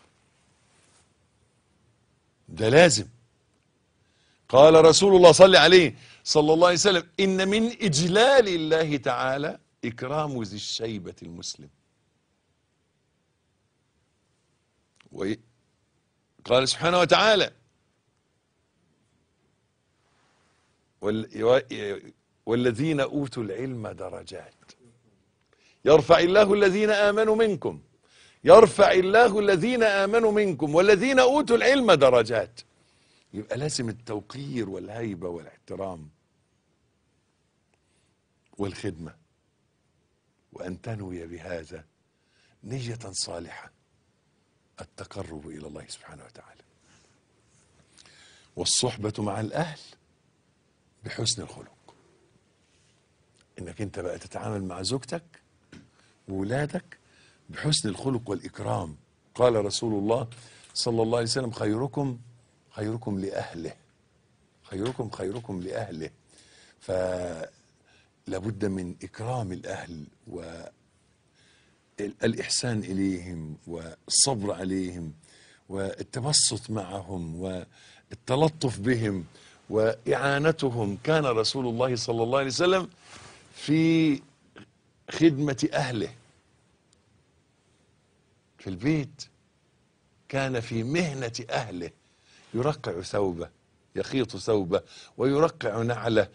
ده لازم قال رسول الله صلى عليه صلى الله عليه وسلم إن من إجلال الله تعالى إكرام ذي الشيبة المسلم وي- قال سبحانه وتعالى وال- والذين أوتوا العلم درجات يرفع الله الذين آمنوا منكم يرفع الله الذين آمنوا منكم والذين أوتوا العلم درجات يبقى لازم التوقير والهيبة والاحترام والخدمة وأن تنوي بهذا نية صالحة التقرب إلى الله سبحانه وتعالى والصحبة مع الأهل بحسن الخلق إنك أنت بقى تتعامل مع زوجتك وولادك بحسن الخلق والإكرام قال رسول الله صلى الله عليه وسلم خيركم خيركم لأهله خيركم خيركم لأهله فلابد من إكرام الأهل والإحسان إليهم والصبر عليهم والتبسط معهم والتلطف بهم وإعانتهم كان رسول الله صلى الله عليه وسلم في خدمة أهله في البيت كان في مهنة أهله يرقع ثوبه يخيط ثوبه ويرقع نعله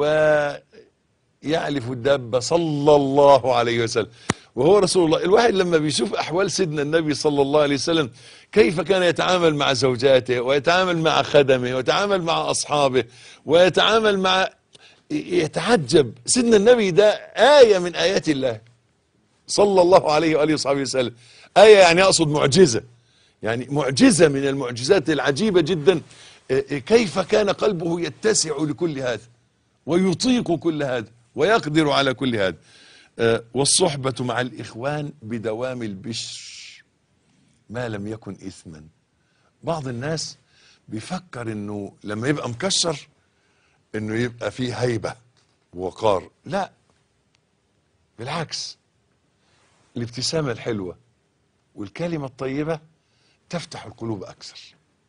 ويعلف الدابة صلى الله عليه وسلم وهو رسول الله الواحد لما بيشوف أحوال سيدنا النبي صلى الله عليه وسلم كيف كان يتعامل مع زوجاته ويتعامل مع خدمه ويتعامل مع أصحابه ويتعامل مع يتعجب سيدنا النبي ده آية من آيات الله صلى الله عليه وآله وصحبه وسلم آية يعني أقصد معجزة يعني معجزة من المعجزات العجيبة جدا كيف كان قلبه يتسع لكل هذا ويطيق كل هذا ويقدر على كل هذا والصحبة مع الإخوان بدوام البشر ما لم يكن إثما بعض الناس بيفكر انه لما يبقى مكشر انه يبقى فيه هيبة ووقار لا بالعكس الابتسامة الحلوة والكلمة الطيبة تفتح القلوب أكثر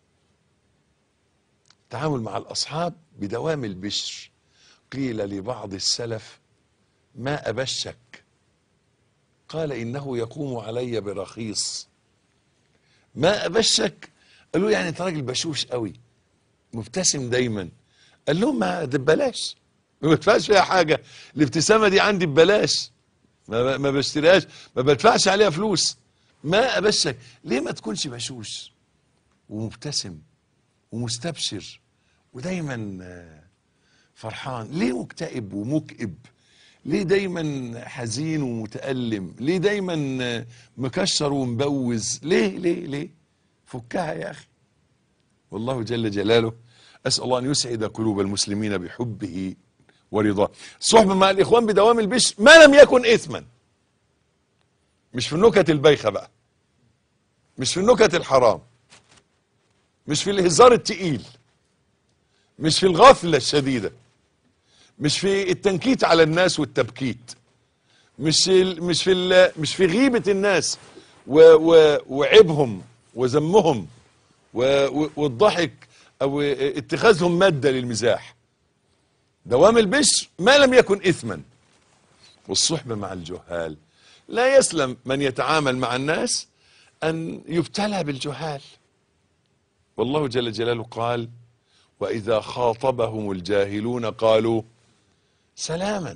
التعامل مع الأصحاب بدوام البشر قيل لبعض السلف ما أبشك قال إنه يقوم علي برخيص ما أبشك قالوا يعني أنت راجل بشوش قوي مبتسم دايما قال لهم ما ده ببلاش ما بدفعش فيها حاجة الابتسامة دي عندي ببلاش ما, ما بشتريهاش ما بدفعش عليها فلوس ما أبشك ليه ما تكونش بشوش ومبتسم ومستبشر ودايما فرحان ليه مكتئب ومكئب ليه دايما حزين ومتألم ليه دايما مكشر ومبوز ليه ليه ليه فكها يا أخي والله جل جلاله أسأل الله أن يسعد قلوب المسلمين بحبه ورضاه الصحبة مع الإخوان بدوام البشر ما لم يكن إثما مش في النكت البايخة بقى مش في النكت الحرام مش في الهزار التقيل مش في الغفلة الشديدة مش في التنكيت على الناس والتبكيت مش مش في مش في غيبة الناس و و وعيبهم وذمهم والضحك او اتخاذهم مادة للمزاح دوام البشر ما لم يكن اثما والصحبة مع الجهال لا يسلم من يتعامل مع الناس ان يبتلى بالجهال والله جل جلاله قال واذا خاطبهم الجاهلون قالوا سلاما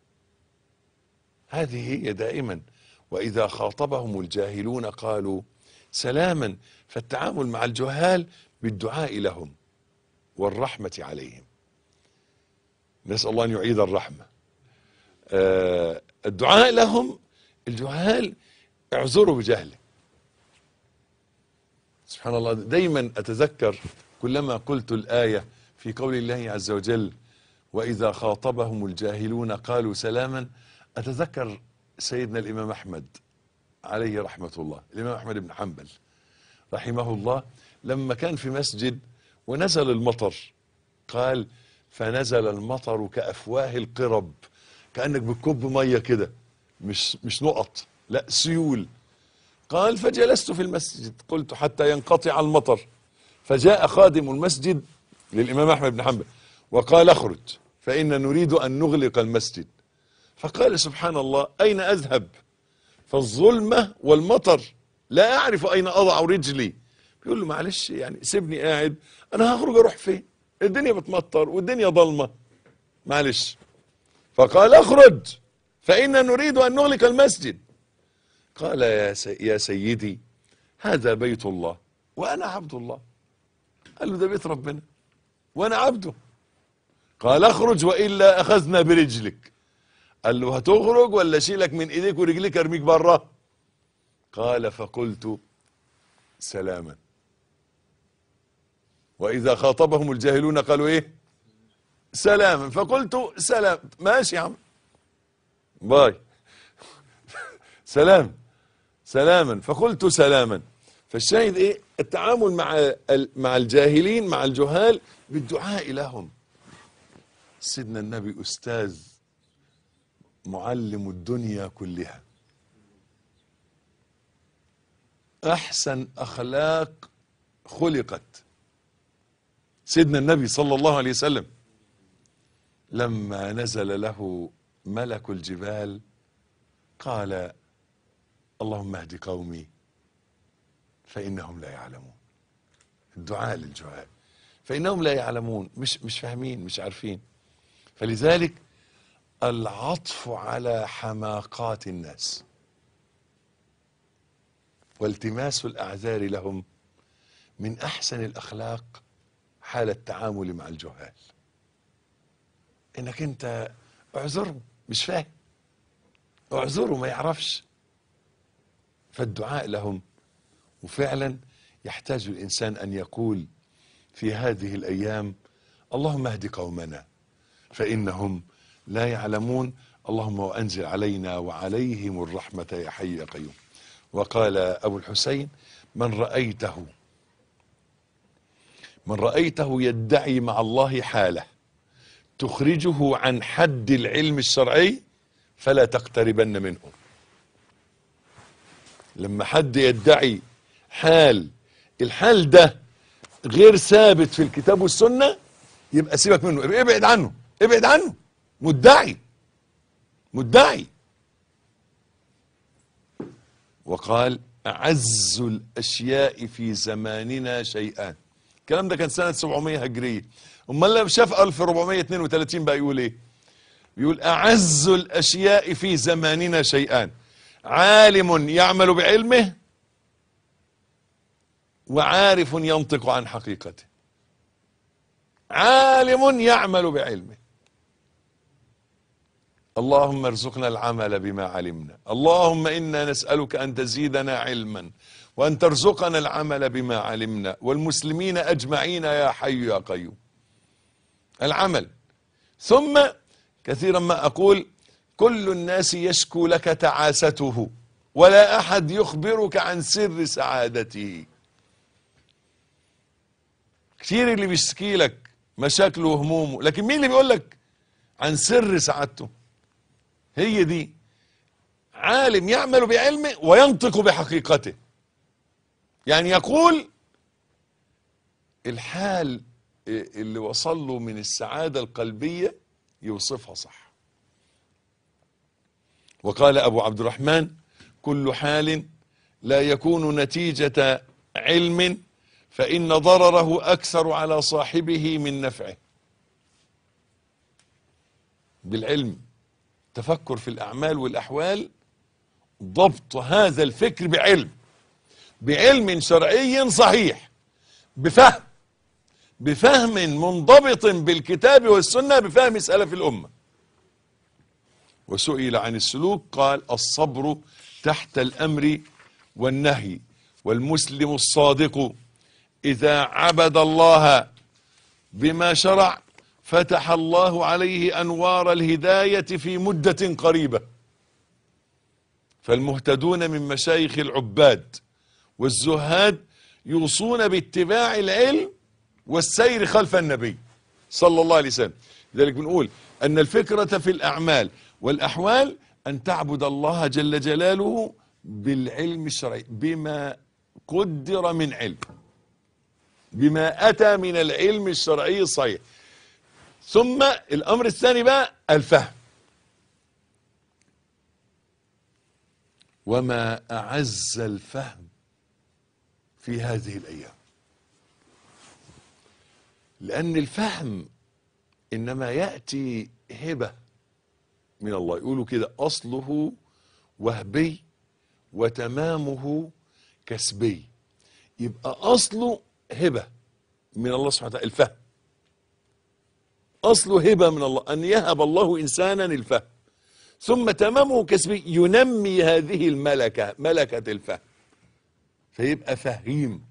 هذه هي دائما واذا خاطبهم الجاهلون قالوا سلاما فالتعامل مع الجهال بالدعاء لهم والرحمة عليهم نسأل الله أن يعيد الرحمة آه الدعاء لهم الجهال اعذروا بجهله سبحان الله دايما أتذكر كلما قلت الآية في قول الله عز وجل وإذا خاطبهم الجاهلون قالوا سلاما أتذكر سيدنا الإمام أحمد عليه رحمة الله الإمام أحمد بن حنبل رحمه الله لما كان في مسجد ونزل المطر قال فنزل المطر كأفواه القرب كأنك بتكب مية كده مش مش نقط لا سيول قال فجلست في المسجد قلت حتى ينقطع المطر فجاء خادم المسجد للإمام أحمد بن حنبل وقال اخرج فإن نريد أن نغلق المسجد فقال سبحان الله أين أذهب فالظلمة والمطر لا أعرف أين أضع رجلي بيقول له معلش يعني سيبني قاعد أنا هخرج أروح فين الدنيا بتمطر والدنيا ضلمة معلش فقال اخرج فإن نريد أن نغلق المسجد قال يا, سي يا سيدي هذا بيت الله وأنا عبد الله قال له ده بيت ربنا وأنا عبده قال اخرج وإلا أخذنا برجلك قال له هتخرج ولا اشيلك من ايديك ورجليك ارميك بره قال فقلت سلاما واذا خاطبهم الجاهلون قالوا ايه سلاما فقلت سلام ماشي يا عم باي سلام سلاما فقلت سلاما فالشاهد ايه التعامل مع مع الجاهلين مع الجهال بالدعاء لهم سيدنا النبي استاذ معلم الدنيا كلها احسن اخلاق خلقت سيدنا النبي صلى الله عليه وسلم لما نزل له ملك الجبال قال اللهم اهد قومي فانهم لا يعلمون الدعاء للجهال فانهم لا يعلمون مش مش فاهمين مش عارفين فلذلك العطف على حماقات الناس والتماس الاعذار لهم من احسن الاخلاق حال التعامل مع الجهال انك انت اعذره مش فاهم اعذره ما يعرفش فالدعاء لهم وفعلا يحتاج الانسان ان يقول في هذه الايام اللهم اهد قومنا فانهم لا يعلمون اللهم وانزل علينا وعليهم الرحمه يا حي يا قيوم وقال ابو الحسين من رايته من رايته يدعي مع الله حاله تخرجه عن حد العلم الشرعي فلا تقتربن منه لما حد يدعي حال الحال ده غير ثابت في الكتاب والسنة يبقى سيبك منه يبقى ابعد عنه ابعد عنه مدعي مدعي وقال أعز الأشياء في زماننا شيئان الكلام ده كان سنة 700 هجرية امال لما شاف 1432 بقى يقول ايه يقول أعز الأشياء في زماننا شيئان عالم يعمل بعلمه وعارف ينطق عن حقيقته عالم يعمل بعلمه اللهم ارزقنا العمل بما علمنا اللهم إنا نسألك أن تزيدنا علما وأن ترزقنا العمل بما علمنا والمسلمين أجمعين يا حي يا قيوم العمل ثم كثيرا ما أقول كل الناس يشكو لك تعاسته ولا أحد يخبرك عن سر سعادته كتير اللي بيشكي لك مشاكله وهمومه لكن مين اللي بيقول لك عن سر سعادته هي دي عالم يعمل بعلمه وينطق بحقيقته يعني يقول الحال اللي وصل له من السعادة القلبية يوصفها صح وقال أبو عبد الرحمن كل حال لا يكون نتيجة علم فإن ضرره أكثر على صاحبه من نفعه بالعلم تفكر في الأعمال والأحوال ضبط هذا الفكر بعلم بعلم شرعي صحيح بفهم بفهم منضبط بالكتاب والسنة بفهم سلف الأمة وسئل عن السلوك قال الصبر تحت الأمر والنهي والمسلم الصادق إذا عبد الله بما شرع فتح الله عليه أنوار الهداية في مدة قريبة فالمهتدون من مشايخ العباد والزهاد يوصون باتباع العلم والسير خلف النبي صلى الله عليه وسلم لذلك بنقول أن الفكرة في الأعمال والأحوال أن تعبد الله جل جلاله بالعلم الشرعي بما قدر من علم بما أتى من العلم الشرعي الصحيح ثم الأمر الثاني بقى الفهم وما أعز الفهم في هذه الأيام لأن الفهم إنما يأتي هبة من الله يقولوا كده أصله وهبي وتمامه كسبي يبقى أصله هبة من الله سبحانه وتعالى الفهم أصله هبة من الله أن يهب الله إنسانا الفهم ثم تمامه كسبي ينمي هذه الملكة ملكة الفهم فيبقى فهيم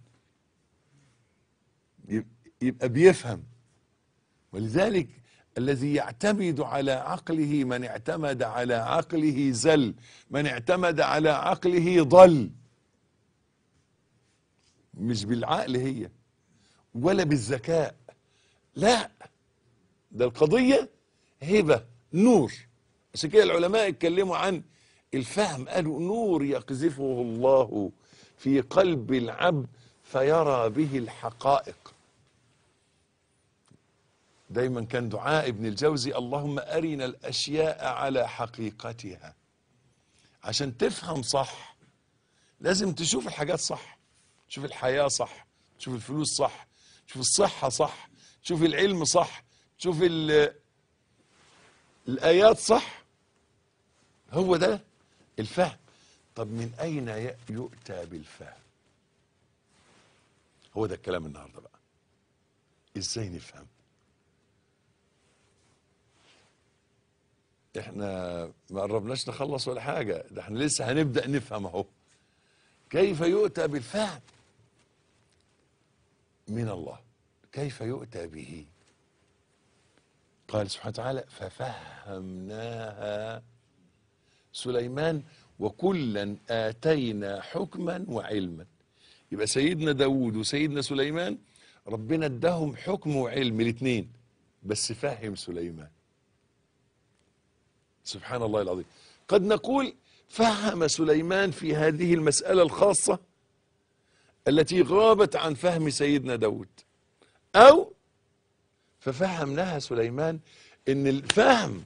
يبقى بيفهم ولذلك الذي يعتمد على عقله من اعتمد على عقله زل من اعتمد على عقله ضل مش بالعقل هي ولا بالذكاء لا ده القضية هبة نور عشان كده العلماء اتكلموا عن الفهم قالوا نور يقذفه الله في قلب العبد فيرى به الحقائق دايما كان دعاء ابن الجوزي اللهم أرنا الأشياء على حقيقتها عشان تفهم صح لازم تشوف الحاجات صح تشوف الحياة صح تشوف الفلوس صح تشوف الصحة صح تشوف العلم صح تشوف الآيات صح هو ده الفهم طب من أين يؤتى بالفهم هو ده الكلام النهاردة بقى ازاي نفهم احنا ما قربناش نخلص ولا حاجة ده احنا لسه هنبدأ نفهم اهو كيف يؤتى بالفهم من الله كيف يؤتى به قال سبحانه وتعالى ففهمناها سليمان وكلا آتينا حكما وعلما يبقى سيدنا داود وسيدنا سليمان ربنا اداهم حكم وعلم الاثنين بس فهم سليمان سبحان الله العظيم قد نقول فهم سليمان في هذه المسألة الخاصة التي غابت عن فهم سيدنا داود أو ففهمناها سليمان ان الفهم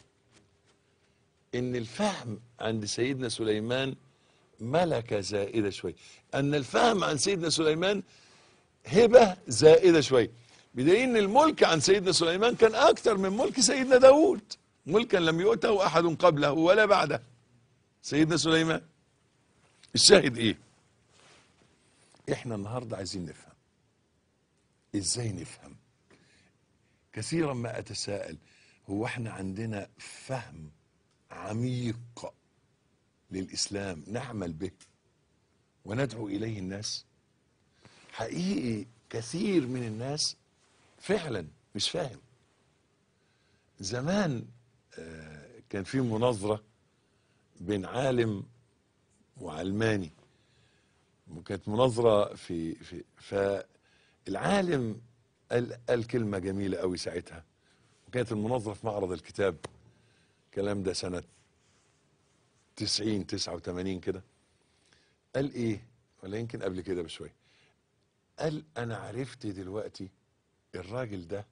ان الفهم عند سيدنا سليمان ملكة زائدة شوي ان الفهم عن سيدنا سليمان هبة زائدة شوي بدليل ان الملك عن سيدنا سليمان كان اكثر من ملك سيدنا داود ملكا لم يؤته احد قبله ولا بعده سيدنا سليمان الشاهد ايه احنا النهاردة عايزين نفهم ازاي نفهم كثيرا ما اتساءل هو احنا عندنا فهم عميق للاسلام نعمل به وندعو اليه الناس حقيقي كثير من الناس فعلا مش فاهم زمان كان في مناظرة بين عالم وعلماني وكانت مناظرة في في فالعالم قال, قال كلمة جميلة قوي ساعتها وكانت المناظرة في معرض الكتاب الكلام ده سنة 90 89 كده قال ايه ولا يمكن قبل كده بشوية قال انا عرفت دلوقتي الراجل ده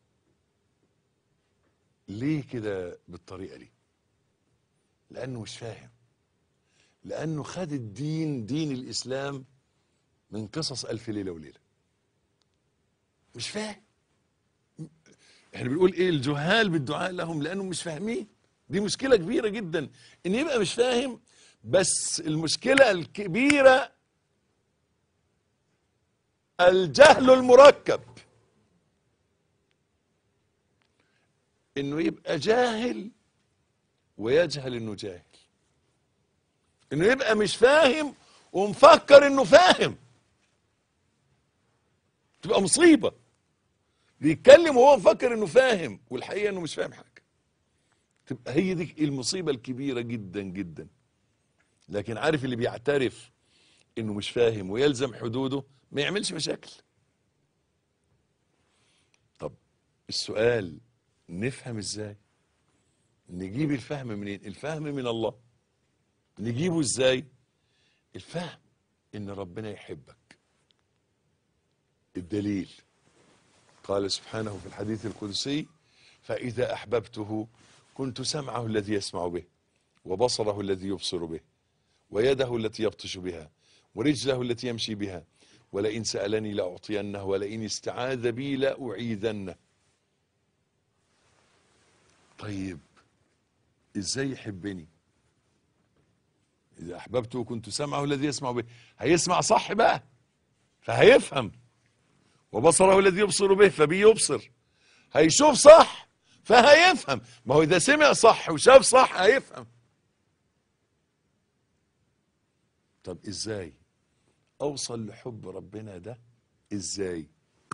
ليه كده بالطريقة دي لانه مش فاهم لانه خد الدين دين الاسلام من قصص الف ليلة وليلة مش فاهم احنا بنقول ايه الجهال بالدعاء لهم لانهم مش فاهمين دي مشكلة كبيرة جدا ان يبقى مش فاهم بس المشكلة الكبيرة الجهل المركب انه يبقى جاهل ويجهل انه جاهل انه يبقى مش فاهم ومفكر انه فاهم تبقى مصيبة بيتكلم وهو مفكر انه فاهم والحقيقة انه مش فاهم حاجة تبقى هي دي المصيبة الكبيرة جدا جدا لكن عارف اللي بيعترف انه مش فاهم ويلزم حدوده ما يعملش مشاكل طب السؤال نفهم ازاي نجيب الفهم منين الفهم من الله نجيبه ازاي الفهم ان ربنا يحبك الدليل قال سبحانه في الحديث القدسي فإذا أحببته كنت سمعه الذي يسمع به وبصره الذي يبصر به ويده التي يبطش بها ورجله التي يمشي بها ولئن سألني لأعطينه ولئن استعاذ بي لأعيذنه طيب ازاي يحبني إذا أحببته كنت سمعه الذي يسمع به هيسمع صح بقى فهيفهم وبصره الذي يبصر به فبيبصر هيشوف صح فهيفهم ما هو إذا سمع صح وشاف صح هيفهم طب إزاي أوصل لحب ربنا ده إزاي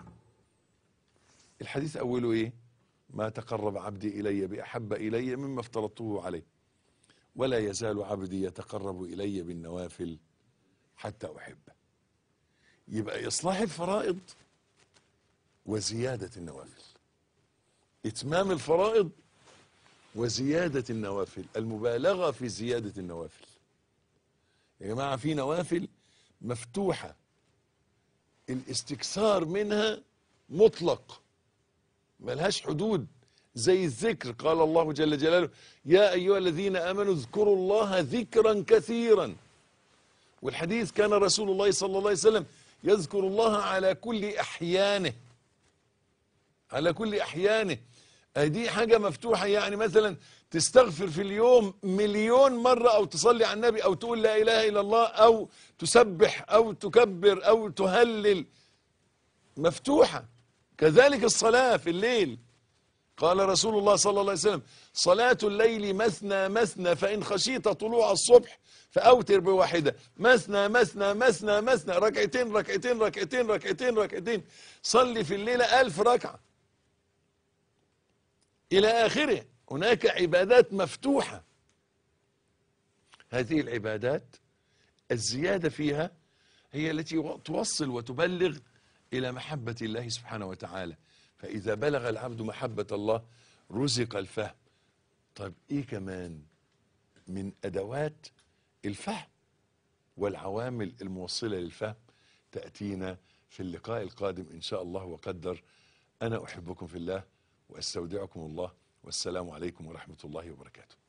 الحديث أوله إيه ما تقرب عبدي إلي بأحب إلي مما افترضته عليه ولا يزال عبدي يتقرب إلي بالنوافل حتى أحبه يبقى إصلاح الفرائض وزيادة النوافل إتمام الفرائض وزيادة النوافل المبالغة في زيادة النوافل يا جماعة في نوافل مفتوحة الاستكثار منها مطلق ملهاش حدود زي الذكر قال الله جل جلاله يا أيها الذين آمنوا اذكروا الله ذكرا كثيرا والحديث كان رسول الله صلى الله عليه وسلم يذكر الله على كل أحيانه على كل أحيانه دي حاجة مفتوحة يعني مثلا تستغفر في اليوم مليون مرة أو تصلي على النبي أو تقول لا إله إلا الله أو تسبح أو تكبر أو تهلل مفتوحة كذلك الصلاة في الليل قال رسول الله صلى الله عليه وسلم صلاة الليل مثنى مثنى فإن خشيت طلوع الصبح فأوتر بواحدة مثنى مثنى مثنى مثنى ركعتين ركعتين ركعتين ركعتين ركعتين صلي في الليلة ألف ركعة إلى آخره هناك عبادات مفتوحة هذه العبادات الزيادة فيها هي التي توصل وتبلغ إلى محبة الله سبحانه وتعالى فإذا بلغ العبد محبة الله رزق الفهم طيب إيه كمان من أدوات الفهم والعوامل الموصلة للفهم تأتينا في اللقاء القادم إن شاء الله وقدر أنا أحبكم في الله وأستودعكم الله والسلام عليكم ورحمة الله وبركاته